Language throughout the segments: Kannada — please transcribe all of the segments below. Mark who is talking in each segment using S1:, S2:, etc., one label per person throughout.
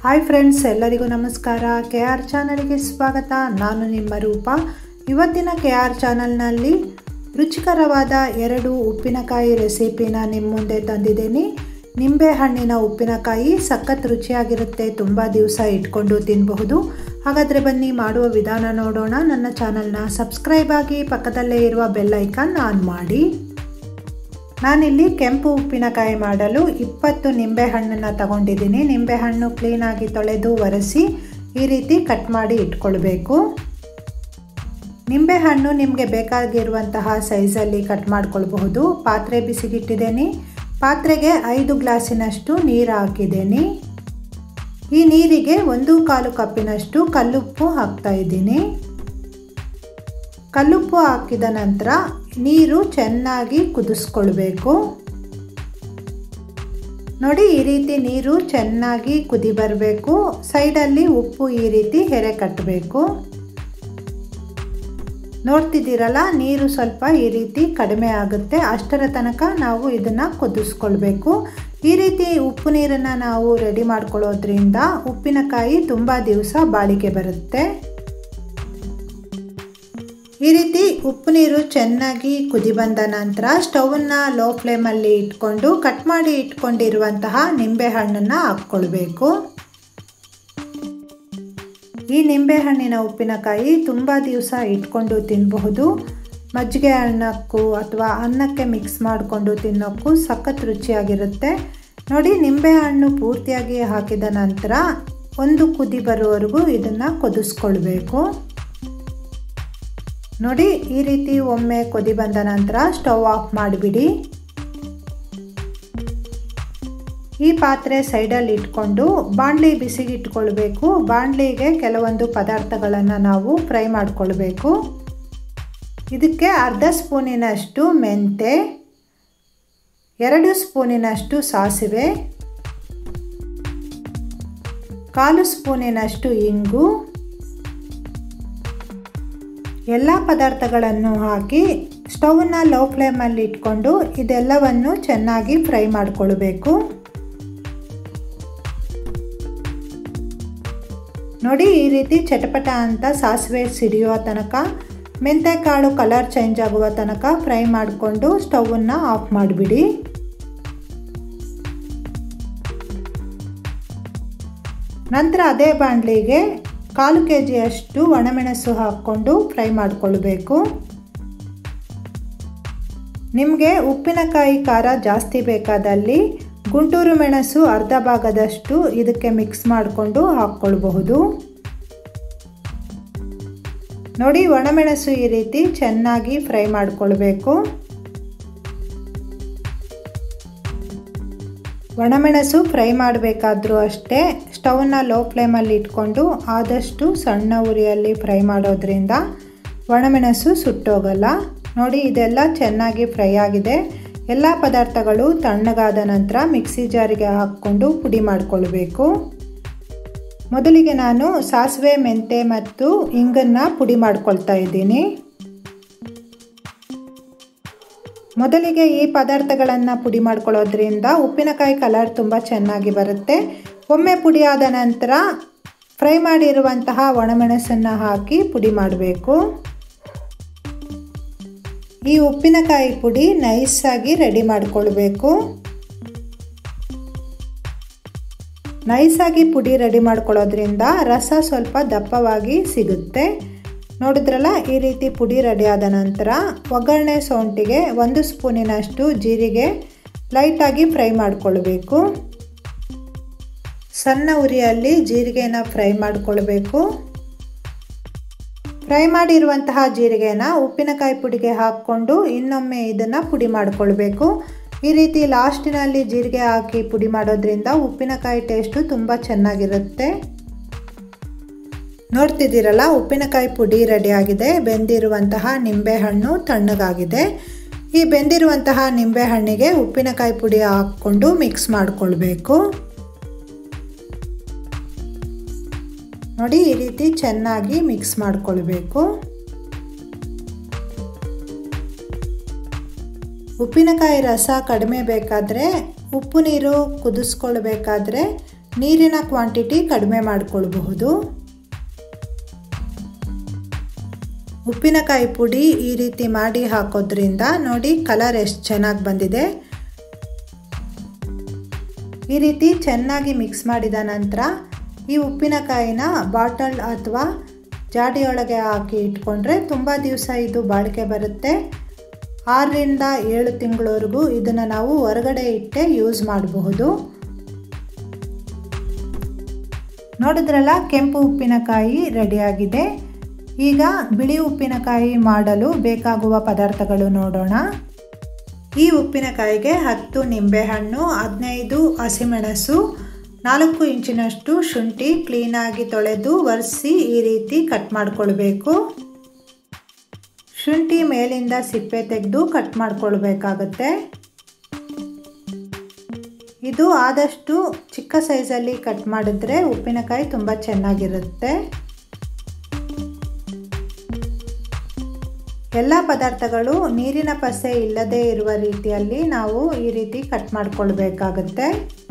S1: ಹಾಯ್ ಫ್ರೆಂಡ್ಸ್ ಎಲ್ಲರಿಗೂ ನಮಸ್ಕಾರ ಕೆ ಆರ್ ಚಾನಲ್ಗೆ ಸ್ವಾಗತ ನಾನು ನಿಮ್ಮ ರೂಪ ಇವತ್ತಿನ ಕೆ ಆರ್ ಚಾನಲ್ನಲ್ಲಿ ರುಚಿಕರವಾದ ಎರಡು ಉಪ್ಪಿನಕಾಯಿ ರೆಸಿಪಿನ ನಿಮ್ಮ ಮುಂದೆ ತಂದಿದ್ದೀನಿ ನಿಂಬೆ ಹಣ್ಣಿನ ಉಪ್ಪಿನಕಾಯಿ ಸಖತ್ ರುಚಿಯಾಗಿರುತ್ತೆ ತುಂಬ ದಿವಸ ಇಟ್ಕೊಂಡು ತಿನ್ನಬಹುದು ಹಾಗಾದರೆ ಬನ್ನಿ ಮಾಡುವ ವಿಧಾನ ನೋಡೋಣ ನನ್ನ ಚಾನಲ್ನ ಸಬ್ಸ್ಕ್ರೈಬ್ ಆಗಿ ಪಕ್ಕದಲ್ಲೇ ಇರುವ ಬೆಲ್ ಐಕಾನ್ ಆನ್ ಮಾಡಿ ನಾನಿಲ್ಲಿ ಕೆಂಪು ಉಪ್ಪಿನಕಾಯಿ ಮಾಡಲು ಇಪ್ಪತ್ತು ನಿಂಬೆಹಣ್ಣನ್ನು ತಗೊಂಡಿದ್ದೀನಿ ನಿಂಬೆಹಣ್ಣು ಕ್ಲೀನಾಗಿ ತೊಳೆದು ಒರೆಸಿ ಈ ರೀತಿ ಕಟ್ ಮಾಡಿ ಇಟ್ಕೊಳ್ಬೇಕು ನಿಂಬೆಹಣ್ಣು ನಿಮಗೆ ಬೇಕಾಗಿರುವಂತಹ ಸೈಜಲ್ಲಿ ಕಟ್ ಮಾಡ್ಕೊಳ್ಬಹುದು ಪಾತ್ರೆ ಬಿಸಿಗಿಟ್ಟಿದ್ದೀನಿ ಪಾತ್ರೆಗೆ ಐದು ಗ್ಲಾಸಿನಷ್ಟು ನೀರು ಹಾಕಿದ್ದೀನಿ ಈ ನೀರಿಗೆ ಒಂದು ಕಾಲು ಕಪ್ಪಿನಷ್ಟು ಕಲ್ಲುಪ್ಪು ಹಾಕ್ತಾ ಇದ್ದೀನಿ ಕಲ್ಲುಪ್ಪು ಹಾಕಿದ ನಂತರ ನೀರು ಚೆನ್ನಾಗಿ ಕುದಿಸ್ಕೊಳ್ಬೇಕು ನೋಡಿ ಈ ರೀತಿ ನೀರು ಚೆನ್ನಾಗಿ ಕುದಿ ಬರಬೇಕು ಸೈಡಲ್ಲಿ ಉಪ್ಪು ಈ ರೀತಿ ಹೆರೆ ಕಟ್ಟಬೇಕು ನೋಡ್ತಿದ್ದೀರಲ್ಲ ನೀರು ಸ್ವಲ್ಪ ಈ ರೀತಿ ಕಡಿಮೆ ಆಗುತ್ತೆ ಅಷ್ಟರ ತನಕ ನಾವು ಇದನ್ನು ಕುದಿಸ್ಕೊಳ್ಬೇಕು ಈ ರೀತಿ ಉಪ್ಪು ನೀರನ್ನು ನಾವು ರೆಡಿ ಮಾಡ್ಕೊಳ್ಳೋದ್ರಿಂದ ಉಪ್ಪಿನಕಾಯಿ ತುಂಬ ದಿವಸ ಬಾಳಿಕೆ ಬರುತ್ತೆ ಈ ರೀತಿ ಉಪ್ಪು ನೀರು ಚೆನ್ನಾಗಿ ಕುದಿ ಬಂದ ನಂತರ ಸ್ಟವನ್ನು ಲೋ ಫ್ಲೇಮಲ್ಲಿ ಇಟ್ಕೊಂಡು ಕಟ್ ಮಾಡಿ ಇಟ್ಕೊಂಡಿರುವಂತಹ ನಿಂಬೆಹಣ್ಣನ್ನು ಹಾಕ್ಕೊಳ್ಬೇಕು ಈ ನಿಂಬೆಹಣ್ಣಿನ ಉಪ್ಪಿನಕಾಯಿ ತುಂಬ ದಿವಸ ಇಟ್ಕೊಂಡು ತಿನ್ನಬಹುದು ಮಜ್ಜಿಗೆ ಅನ್ನಕ್ಕೂ ಅಥವಾ ಅನ್ನಕ್ಕೆ ಮಿಕ್ಸ್ ಮಾಡಿಕೊಂಡು ತಿನ್ನೋಕ್ಕೂ ಸಖತ್ ರುಚಿಯಾಗಿರುತ್ತೆ ನೋಡಿ ನಿಂಬೆಹಣ್ಣು ಪೂರ್ತಿಯಾಗಿ ಹಾಕಿದ ನಂತರ ಒಂದು ಕುದಿ ಬರುವವರೆಗೂ ಇದನ್ನು ಕುದಿಸ್ಕೊಳ್ಬೇಕು ನೋಡಿ ಈ ರೀತಿ ಒಮ್ಮೆ ಕೊದಿ ಬಂದ ನಂತರ ಸ್ಟವ್ ಆಫ್ ಮಾಡಿಬಿಡಿ ಈ ಪಾತ್ರೆ ಸೈಡಲ್ಲಿ ಇಟ್ಕೊಂಡು ಬಾಣಲಿ ಬಿಸಿಗೆ ಇಟ್ಕೊಳ್ಬೇಕು ಬಾಣಲಿಗೆ ಕೆಲವೊಂದು ಪದಾರ್ಥಗಳನ್ನು ನಾವು ಫ್ರೈ ಮಾಡಿಕೊಳ್ಬೇಕು ಇದಕ್ಕೆ ಅರ್ಧ ಸ್ಪೂನಿನಷ್ಟು ಮೆಂತೆ ಎರಡು ಸ್ಪೂನಿನಷ್ಟು ಸಾಸಿವೆ ಕಾಲು ಸ್ಪೂನಿನಷ್ಟು ಇಂಗು ಎಲ್ಲ ಪದಾರ್ಥಗಳನ್ನು ಹಾಕಿ ಸ್ಟವನ್ನು ಲೋ ಫ್ಲೇಮಲ್ಲಿ ಇಟ್ಕೊಂಡು ಇದೆಲ್ಲವನ್ನು ಚೆನ್ನಾಗಿ ಫ್ರೈ ಮಾಡಿಕೊಳ್ಬೇಕು ನೋಡಿ ಈ ರೀತಿ ಚಟಪಟ ಅಂತ ಸಾಸಿವೆ ಸಿಡಿಯುವ ತನಕ ಮೆಂತೆಕಾಳು ಕಲರ್ ಚೇಂಜ್ ಆಗುವ ತನಕ ಫ್ರೈ ಮಾಡಿಕೊಂಡು ಸ್ಟವನ್ನು ಆಫ್ ಮಾಡಿಬಿಡಿ ನಂತರ ಅದೇ ಬಾಣಲಿಗೆ ಕಾಲು ಕೆ ಜಿಯಷ್ಟು ಒಣಮೆಣಸು ಹಾಕ್ಕೊಂಡು ಫ್ರೈ ಮಾಡಿಕೊಳ್ಬೇಕು ನಿಮಗೆ ಉಪ್ಪಿನಕಾಯಿ ಖಾರ ಜಾಸ್ತಿ ಬೇಕಾದಲ್ಲಿ ಗುಂಟೂರು ಮೆಣಸು ಅರ್ಧ ಭಾಗದಷ್ಟು ಇದಕ್ಕೆ ಮಿಕ್ಸ್ ಮಾಡಿಕೊಂಡು ಹಾಕ್ಕೊಳ್ಬಹುದು ನೋಡಿ ಒಣಮೆಣಸು ಈ ರೀತಿ ಚೆನ್ನಾಗಿ ಫ್ರೈ ಮಾಡಿಕೊಳ್ಬೇಕು ಒಣಮೆಣಸು ಫ್ರೈ ಮಾಡಬೇಕಾದ್ರೂ ಅಷ್ಟೇ ಸ್ಟವ್ನ ಲೋ ಫ್ಲೇಮಲ್ಲಿ ಇಟ್ಕೊಂಡು ಆದಷ್ಟು ಸಣ್ಣ ಉರಿಯಲ್ಲಿ ಫ್ರೈ ಮಾಡೋದ್ರಿಂದ ಒಣಮೆಣಸು ಸುಟ್ಟೋಗಲ್ಲ ನೋಡಿ ಇದೆಲ್ಲ ಚೆನ್ನಾಗಿ ಫ್ರೈ ಆಗಿದೆ ಎಲ್ಲ ಪದಾರ್ಥಗಳು ತಣ್ಣಗಾದ ನಂತರ ಮಿಕ್ಸಿ ಜಾರಿಗೆ ಹಾಕ್ಕೊಂಡು ಪುಡಿ ಮಾಡಿಕೊಳ್ಬೇಕು ಮೊದಲಿಗೆ ನಾನು ಸಾಸಿವೆ ಮೆಂತೆ ಮತ್ತು ಇಂಗನ್ನು ಪುಡಿ ಮಾಡ್ಕೊಳ್ತಾ ಇದ್ದೀನಿ ಮೊದಲಿಗೆ ಈ ಪದಾರ್ಥಗಳನ್ನು ಪುಡಿ ಮಾಡ್ಕೊಳ್ಳೋದ್ರಿಂದ ಉಪ್ಪಿನಕಾಯಿ ಕಲರ್ ತುಂಬ ಚೆನ್ನಾಗಿ ಬರುತ್ತೆ ಒಮ್ಮೆ ಪುಡಿಯಾದ ನಂತರ ಫ್ರೈ ಮಾಡಿರುವಂತಹ ಒಣಮೆಣಸನ್ನು ಹಾಕಿ ಪುಡಿ ಮಾಡಬೇಕು ಈ ಉಪ್ಪಿನಕಾಯಿ ಪುಡಿ ನೈಸಾಗಿ ರೆಡಿ ಮಾಡಿಕೊಳ್ಬೇಕು ನೈಸಾಗಿ ಪುಡಿ ರೆಡಿ ಮಾಡ್ಕೊಳ್ಳೋದ್ರಿಂದ ರಸ ಸ್ವಲ್ಪ ದಪ್ಪವಾಗಿ ಸಿಗುತ್ತೆ ನೋಡಿದ್ರಲ್ಲ ಈ ರೀತಿ ಪುಡಿ ರೆಡಿಯಾದ ನಂತರ ಒಗ್ಗರಣೆ ಸೌಂಟಿಗೆ ಒಂದು ಸ್ಪೂನಿನಷ್ಟು ಜೀರಿಗೆ ಲೈಟಾಗಿ ಫ್ರೈ ಮಾಡಿಕೊಳ್ಬೇಕು ಸಣ್ಣ ಉರಿಯಲ್ಲಿ ಜೀರಿಗೆನ ಫ್ರೈ ಮಾಡಿಕೊಳ್ಬೇಕು ಫ್ರೈ ಮಾಡಿರುವಂತಹ ಜೀರಿಗೆನ ಉಪ್ಪಿನಕಾಯಿ ಪುಡಿಗೆ ಹಾಕ್ಕೊಂಡು ಇನ್ನೊಮ್ಮೆ ಇದನ್ನು ಪುಡಿ ಮಾಡಿಕೊಳ್ಬೇಕು ಈ ರೀತಿ ಲಾಸ್ಟಿನಲ್ಲಿ ಜೀರಿಗೆ ಹಾಕಿ ಪುಡಿ ಮಾಡೋದ್ರಿಂದ ಉಪ್ಪಿನಕಾಯಿ ಟೇಸ್ಟು ತುಂಬ ಚೆನ್ನಾಗಿರುತ್ತೆ ನೋಡ್ತಿದ್ದೀರಲ್ಲ ಉಪ್ಪಿನಕಾಯಿ ಪುಡಿ ರೆಡಿಯಾಗಿದೆ ಬೆಂದಿರುವಂತಹ ನಿಂಬೆಹಣ್ಣು ತಣ್ಣಗಾಗಿದೆ ಈ ಬೆಂದಿರುವಂತಹ ನಿಂಬೆಹಣ್ಣಿಗೆ ಉಪ್ಪಿನಕಾಯಿ ಪುಡಿ ಹಾಕ್ಕೊಂಡು ಮಿಕ್ಸ್ ಮಾಡಿಕೊಳ್ಬೇಕು ನೋಡಿ ಈ ರೀತಿ ಚೆನ್ನಾಗಿ ಮಿಕ್ಸ್ ಮಾಡಿಕೊಳ್ಬೇಕು ಉಪ್ಪಿನಕಾಯಿ ರಸ ಕಡಿಮೆ ಬೇಕಾದರೆ ಉಪ್ಪು ನೀರು ಕುದಿಸ್ಕೊಳ್ಬೇಕಾದ್ರೆ ನೀರಿನ ಕ್ವಾಂಟಿಟಿ ಕಡಿಮೆ ಮಾಡಿಕೊಳ್ಬಹುದು ಉಪ್ಪಿನಕಾಯಿ ಪುಡಿ ಈ ರೀತಿ ಮಾಡಿ ಹಾಕೋದ್ರಿಂದ ನೋಡಿ ಕಲರ್ ಎಷ್ಟು ಚೆನ್ನಾಗಿ ಬಂದಿದೆ ಈ ರೀತಿ ಚೆನ್ನಾಗಿ ಮಿಕ್ಸ್ ಮಾಡಿದ ನಂತರ ಈ ಉಪ್ಪಿನಕಾಯಿನ ಬಾಟಲ್ ಅಥವಾ ಜಾಡಿಯೊಳಗೆ ಹಾಕಿ ಇಟ್ಕೊಂಡ್ರೆ ತುಂಬ ದಿವಸ ಇದು ಬಾಳಿಕೆ ಬರುತ್ತೆ ಆರರಿಂದ ಏಳು ತಿಂಗಳವರೆಗೂ ಇದನ್ನು ನಾವು ಹೊರಗಡೆ ಇಟ್ಟೆ ಯೂಸ್ ಮಾಡಬಹುದು ನೋಡಿದ್ರಲ್ಲ ಕೆಂಪು ಉಪ್ಪಿನಕಾಯಿ ರೆಡಿಯಾಗಿದೆ ಈಗ ಬಿಳಿ ಉಪ್ಪಿನಕಾಯಿ ಮಾಡಲು ಬೇಕಾಗುವ ಪದಾರ್ಥಗಳು ನೋಡೋಣ ಈ ಉಪ್ಪಿನಕಾಯಿಗೆ ಹತ್ತು ನಿಂಬೆಹಣ್ಣು ಹದಿನೈದು ಹಸಿಮೆಣಸು ನಾಲ್ಕು ಇಂಚಿನಷ್ಟು ಶುಂಠಿ ಕ್ಲೀನಾಗಿ ತೊಳೆದು ಒರೆಸಿ ಈ ರೀತಿ ಕಟ್ ಮಾಡಿಕೊಳ್ಬೇಕು ಶುಂಠಿ ಮೇಲಿಂದ ಸಿಪ್ಪೆ ತೆಗೆದು ಕಟ್ ಮಾಡ್ಕೊಳ್ಬೇಕಾಗತ್ತೆ ಇದು ಆದಷ್ಟು ಚಿಕ್ಕ ಸೈಜಲ್ಲಿ ಕಟ್ ಮಾಡಿದ್ರೆ ಉಪ್ಪಿನಕಾಯಿ ತುಂಬ ಚೆನ್ನಾಗಿರುತ್ತೆ ಎಲ್ಲ ಪದಾರ್ಥಗಳು ನೀರಿನ ಪಸೆ ಇಲ್ಲದೆ ಇರುವ ರೀತಿಯಲ್ಲಿ ನಾವು ಈ ರೀತಿ ಕಟ್ ಮಾಡ್ಕೊಳ್ಬೇಕಾಗತ್ತೆ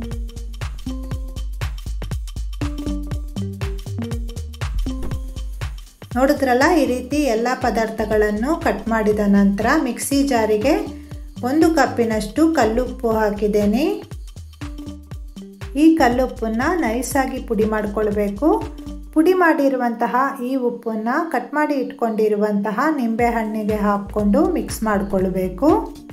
S1: ನೋಡಿದ್ರಲ್ಲ ಈ ರೀತಿ ಎಲ್ಲ ಪದಾರ್ಥಗಳನ್ನು ಕಟ್ ಮಾಡಿದ ನಂತರ ಮಿಕ್ಸಿ ಜಾರಿಗೆ ಒಂದು ಕಪ್ಪಿನಷ್ಟು ಕಲ್ಲುಪ್ಪು ಹಾಕಿದ್ದೇನೆ ಈ ಕಲ್ಲುಪ್ಪನ್ನು ನೈಸಾಗಿ ಪುಡಿ ಮಾಡಿಕೊಳ್ಬೇಕು ಪುಡಿ ಮಾಡಿರುವಂತಹ ಈ ಉಪ್ಪನ್ನು ಕಟ್ ಮಾಡಿ ಇಟ್ಕೊಂಡಿರುವಂತಹ ನಿಂಬೆಹಣ್ಣಿಗೆ ಹಾಕ್ಕೊಂಡು ಮಿಕ್ಸ್ ಮಾಡಿಕೊಳ್ಬೇಕು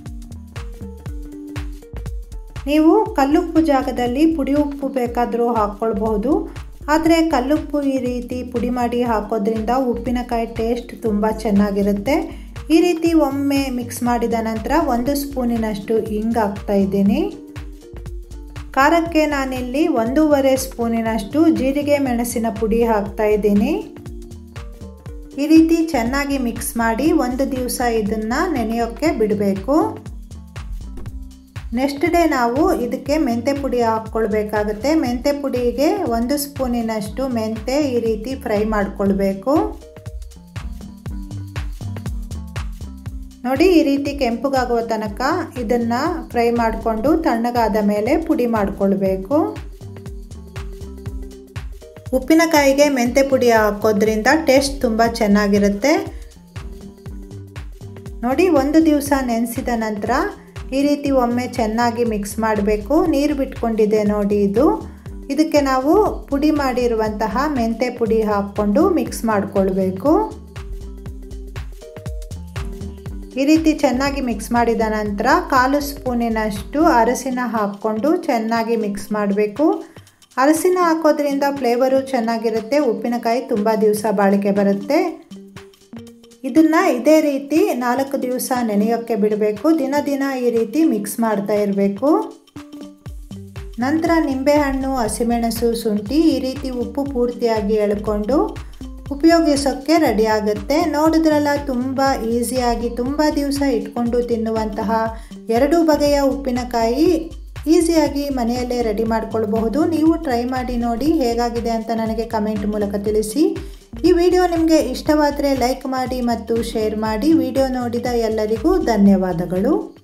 S1: ನೀವು ಕಲ್ಲುಪ್ಪು ಜಾಗದಲ್ಲಿ ಪುಡಿ ಉಪ್ಪು ಬೇಕಾದರೂ ಹಾಕ್ಕೊಳ್ಬಹುದು ಆದರೆ ಕಲ್ಲುಪ್ಪು ಈ ರೀತಿ ಪುಡಿ ಮಾಡಿ ಹಾಕೋದ್ರಿಂದ ಉಪ್ಪಿನಕಾಯಿ ಟೇಸ್ಟ್ ತುಂಬ ಚೆನ್ನಾಗಿರುತ್ತೆ ಈ ರೀತಿ ಒಮ್ಮೆ ಮಿಕ್ಸ್ ಮಾಡಿದ ನಂತರ ಒಂದು ಸ್ಪೂನಿನಷ್ಟು ಹಿಂಗ್ ಹಾಕ್ತಾ ಇದ್ದೀನಿ ಖಾರಕ್ಕೆ ನಾನಿಲ್ಲಿ ಒಂದೂವರೆ ಸ್ಪೂನಿನಷ್ಟು ಜೀರಿಗೆ ಮೆಣಸಿನ ಪುಡಿ ಹಾಕ್ತಾ ಇದ್ದೀನಿ ಈ ರೀತಿ ಚೆನ್ನಾಗಿ ಮಿಕ್ಸ್ ಮಾಡಿ ಒಂದು ದಿವಸ ಇದನ್ನು ನೆನೆಯೋಕ್ಕೆ ಬಿಡಬೇಕು ನೆಕ್ಸ್ಟ್ ಡೇ ನಾವು ಇದಕ್ಕೆ ಮೆಂತೆ ಪುಡಿ ಹಾಕ್ಕೊಳ್ಬೇಕಾಗುತ್ತೆ ಮೆಂತೆ ಪುಡಿಗೆ ಒಂದು ಸ್ಪೂನಿನಷ್ಟು ಮೆಂತೆ ಈ ರೀತಿ ಫ್ರೈ ಮಾಡಿಕೊಳ್ಬೇಕು ನೋಡಿ ಈ ರೀತಿ ಕೆಂಪುಗಾಗುವ ತನಕ ಇದನ್ನು ಫ್ರೈ ಮಾಡಿಕೊಂಡು ತಣ್ಣಗಾದ ಮೇಲೆ ಪುಡಿ ಮಾಡಿಕೊಳ್ಬೇಕು ಉಪ್ಪಿನಕಾಯಿಗೆ ಮೆಂತೆ ಪುಡಿ ಹಾಕೋದ್ರಿಂದ ಟೇಸ್ಟ್ ತುಂಬ ಚೆನ್ನಾಗಿರುತ್ತೆ ನೋಡಿ ಒಂದು ದಿವಸ ನೆನೆಸಿದ ನಂತರ ಈ ರೀತಿ ಒಮ್ಮೆ ಚೆನ್ನಾಗಿ ಮಿಕ್ಸ್ ಮಾಡಬೇಕು ನೀರು ಬಿಟ್ಕೊಂಡಿದೆ ನೋಡಿ ಇದು ಇದಕ್ಕೆ ನಾವು ಪುಡಿ ಮಾಡಿರುವಂತಹ ಮೆಂತೆ ಪುಡಿ ಹಾಕ್ಕೊಂಡು ಮಿಕ್ಸ್ ಮಾಡಿಕೊಳ್ಬೇಕು ಈ ರೀತಿ ಚೆನ್ನಾಗಿ ಮಿಕ್ಸ್ ಮಾಡಿದ ನಂತರ ಕಾಲು ಸ್ಪೂನಿನಷ್ಟು ಅರಸಿನ ಹಾಕ್ಕೊಂಡು ಚೆನ್ನಾಗಿ ಮಿಕ್ಸ್ ಮಾಡಬೇಕು ಅರಸಿನ ಹಾಕೋದ್ರಿಂದ ಫ್ಲೇವರು ಚೆನ್ನಾಗಿರುತ್ತೆ ಉಪ್ಪಿನಕಾಯಿ ತುಂಬ ದಿವಸ ಬಾಳಿಕೆ ಬರುತ್ತೆ ಇದನ್ನು ಇದೇ ರೀತಿ ನಾಲ್ಕು ದಿವಸ ನೆನೆಯೋಕ್ಕೆ ಬಿಡಬೇಕು ದಿನ ದಿನ ಈ ರೀತಿ ಮಿಕ್ಸ್ ಮಾಡ್ತಾ ಇರಬೇಕು ನಂತರ ನಿಂಬೆಹಣ್ಣು ಹಸಿಮೆಣಸು ಶುಂಠಿ ಈ ರೀತಿ ಉಪ್ಪು ಪೂರ್ತಿಯಾಗಿ ಎಳ್ಕೊಂಡು ಉಪಯೋಗಿಸೋಕ್ಕೆ ರೆಡಿ ಆಗುತ್ತೆ ನೋಡಿದ್ರಲ್ಲ ತುಂಬ ಈಸಿಯಾಗಿ ತುಂಬ ದಿವಸ ಇಟ್ಕೊಂಡು ತಿನ್ನುವಂತಹ ಎರಡು ಬಗೆಯ ಉಪ್ಪಿನಕಾಯಿ ಈಸಿಯಾಗಿ ಮನೆಯಲ್ಲೇ ರೆಡಿ ಮಾಡ್ಕೊಳ್ಬಹುದು ನೀವು ಟ್ರೈ ಮಾಡಿ ನೋಡಿ ಹೇಗಾಗಿದೆ ಅಂತ ನನಗೆ ಕಮೆಂಟ್ ಮೂಲಕ ತಿಳಿಸಿ ಈ ವಿಡಿಯೋ ನಿಮಗೆ ಇಷ್ಟವಾದರೆ ಲೈಕ್ ಮಾಡಿ ಮತ್ತು ಶೇರ್ ಮಾಡಿ ವಿಡಿಯೋ ನೋಡಿದ ಎಲ್ಲರಿಗೂ ಧನ್ಯವಾದಗಳು